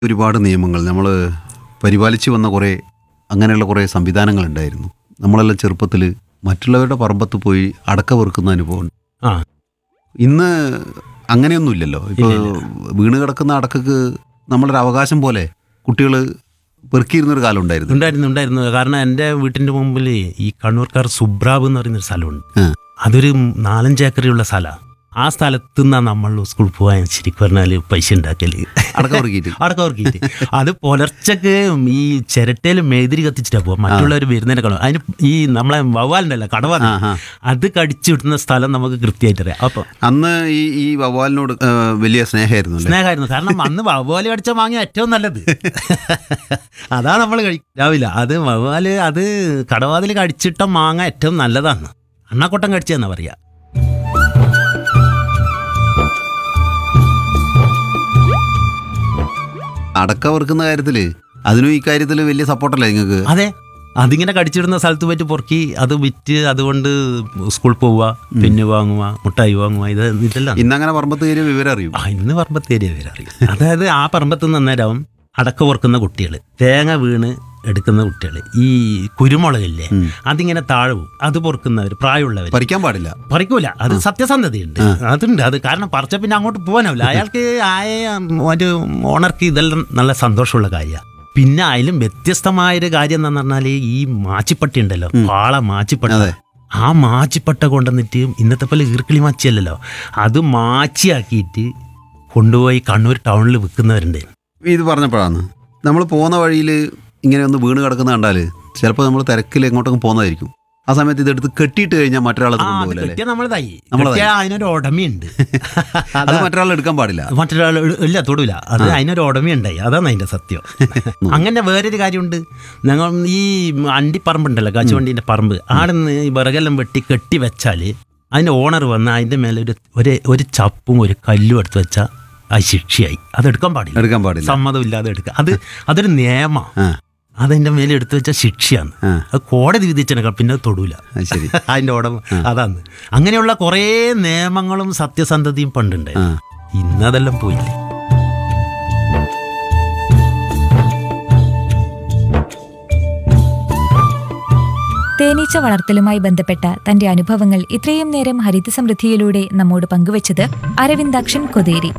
ഒരുപാട് നിയമങ്ങൾ നമ്മൾ പരിപാലിച്ചു വന്ന കുറേ അങ്ങനെയുള്ള കുറേ സംവിധാനങ്ങളുണ്ടായിരുന്നു നമ്മളെല്ലാം ചെറുപ്പത്തിൽ മറ്റുള്ളവരുടെ പറമ്പത്ത് പോയി അടക്ക വെറുക്കുന്ന അനുഭവം ആ ഇന്ന് അങ്ങനെയൊന്നുമില്ലല്ലോ ഇപ്പോൾ വീണ് കിടക്കുന്ന അടക്കക്ക് നമ്മളൊരു അവകാശം പോലെ കുട്ടികൾ പെറുക്കിയിരുന്നൊരു കാലം ഉണ്ടായിരുന്നു ഉണ്ടായിരുന്നു ഉണ്ടായിരുന്നു കാരണം എൻ്റെ വീട്ടിൻ്റെ മുമ്പിൽ ഈ കണ്ണൂർക്കാർ സുബ്രാബ് എന്ന് പറയുന്നൊരു സ്ഥലമുണ്ട് ആ. അതൊരു നാലഞ്ച് ഏക്കറിയുള്ള സ്ഥലമാണ് ആ സ്ഥലത്ത് നിന്നാണ് നമ്മൾ സ്കൂളിൽ പോകാൻ ശരിക്കും പറഞ്ഞാൽ പൈസ ഉണ്ടാക്കല് അടക്ക പെറുക്കിയിട്ട് അടക്കം ഉറക്കിയിട്ട് അത് പുലർച്ചക്ക് ഈ ചിരട്ടയിൽ മെഴുതിരി കത്തിച്ചിട്ടാ പോവാ മറ്റുള്ളവർ വരുന്നതിനെ കാണും അതിന് ഈ നമ്മളെ വവ്വാലുണ്ടല്ലോ കടവ ആ, ആ. അത് കടിച്ചു വിട്ടുന്ന സ്ഥലം നമുക്ക് കൃത്യമായിട്ട് അറിയാം അപ്പൊ അന്ന് ഈ ഈ വവ്വാലിനോട് ആ, വലിയ സ്നേഹമായിരുന്നു അല്ലേ സ്നേഹമായിരുന്നു കാരണം അന്ന് വവ്വാല് കടിച്ച മാങ്ങ ഏറ്റവും നല്ലത് അതാ നമ്മൾ കഴിക്കാവില്ല അത് വവ്വാല് അത് കടവാതിൽ കടിച്ചിട്ട മാങ്ങ ഏറ്റവും നല്ലതാണ് അണ്ണാക്കൊട്ടം കടിച്ചതെന്നാ പറയാ അടക്ക വെറുക്കുന്ന കാര്യത്തിൽ അതിനും ഈ കാര്യത്തിൽ വലിയ സപ്പോർട്ടല്ലേ നിങ്ങൾക്ക് അതെ അതിങ്ങനെ കടിച്ചിടുന്ന സ്ഥലത്ത് പോയിട്ട് പൊറുക്കി അത് വിറ്റ് അതുകൊണ്ട് സ്കൂളിൽ പോവുക പിന്നെ വാങ്ങുക മുട്ടായി വാങ്ങുക ഇത് ഇതെല്ലാം ഇന്നങ്ങനെ പറമ്പത്ത് കയറിയ വിവരം അറിയും ആ ഇന്ന് പറമ്പത്ത് ഏരിയ പേരറിയും അതായത് ആ പറമ്പത്ത് നിന്ന് അന്നേരം അടക്ക പൊറുക്കുന്ന കുട്ടികൾ തേങ്ങ വീണ് എടുക്കുന്ന കുട്ടികൾ ഈ കുരുമുളകില്ലേ അതിങ്ങനെ താഴെ പോകും അത് പൊറുക്കുന്നവർ പ്രായമുള്ളവർ പറിക്കാൻ പാടില്ല പറിക്കൂല അത് സത്യസന്ധതയുണ്ട് അതുണ്ട് അത് കാരണം പറിച്ച പിന്നെ അങ്ങോട്ട് പോകാനാവില്ല അയാൾക്ക് ആയ ഒരു ഓണർക്ക് ഇതെല്ലാം നല്ല സന്തോഷമുള്ള കാര്യമാണ് പിന്നെ അതിലും വ്യത്യസ്തമായൊരു കാര്യം എന്താന്ന് പറഞ്ഞാൽ ഈ മാച്ചിപ്പട്ടി ഉണ്ടല്ലോ പാള മാച്ചിപ്പട്ട അതെ. ആ മാച്ചിപ്പട്ട കൊണ്ടുവന്നിട്ട് ഇന്നത്തെ പോലെ ഈർക്കിളി മാച്ചിയല്ലല്ലോ അത് മാച്ചിയാക്കിയിട്ട് കൊണ്ടുപോയി കണ്ണൂർ ടൗണിൽ വിൽക്കുന്നവരുണ്ട് ഇത് പറഞ്ഞപ്പോഴാണ് നമ്മൾ പോകുന്ന വഴിയിൽ ഇങ്ങനെ ഒന്ന് വീണ് കിടക്കുന്ന കണ്ടാൽ ചിലപ്പോൾ നമ്മൾ തിരക്കിൽ എങ്ങോട്ടൊക്കെ പോകുന്നതായിരിക്കും ആ സമയത്ത് ഇതെടുത്ത് കെട്ടിയിട്ട് കഴിഞ്ഞാൽ മറ്റൊരാൾ ആ അത് കൊണ്ടുപോകില്ല കെട്ടിയ നമ്മളതായി നമ്മളതായി. കെട്ടിയാ അതിനൊരു ഉടമയുണ്ട് അത് മറ്റൊരാൾ എടുക്കാൻ പാടില്ല മറ്റൊരാൾ ഇ- ഇല്ല തൊടൂല അത് അതിനൊരു ഉടമയുണ്ടായി അതാണ് അതിന്റെ സത്യം അങ്ങനെ വേറൊരു കാര്യമുണ്ട് ഞങ്ങൾ ഈ അണ്ടിപ്പറമ്പുണ്ടല്ലോ കാച്ചുവണ്ടീൻ്റെ പറമ്പ് ആടെ നിന്ന് ഈ വിറകെല്ലാം വെട്ടി കെട്ടി വെച്ചാൽ അതിൻ്റെ ഓണർ വന്ന് അതിൻ്റെ മേലെ ഒരു ഒരു ഒരു ചപ്പും ഒരു കല്ലും എടുത്ത് വെച്ചാൽ അത് ശിക്ഷയായി അതെടുക്കാൻ പാടില്ല എടുക്കാൻ പാടില്ല സമ്മതമില്ലാതെ എടുക്കുക അത് അതൊരു നിയമമാണ് ആ അതെൻ്റെ മേലെ എടുത്തു വെച്ച ശിക്ഷയാണ് ആ. അത് കോടതി വിധിച്ചതിനേക്കാൾ പിന്നെ അത് തൊടൂല അത് ശരി അതിൻ്റെ ഉടമ അതാണ് അങ്ങനെയുള്ള കുറേ നിയമങ്ങളും സത്യസന്ധതയും പണ്ടുണ്ട് ആ ഇന്നതെല്ലാം പോയില്ലേ തേനീച്ച വളർത്തലുമായി ബന്ധപ്പെട്ട തന്റെ അനുഭവങ്ങൾ ഇത്രയും നേരം ഹരിത സമൃദ്ധിയിലൂടെ നമ്മോട് പങ്കുവച്ചത് അരവിന്ദാക്ഷൻ കൊതേരി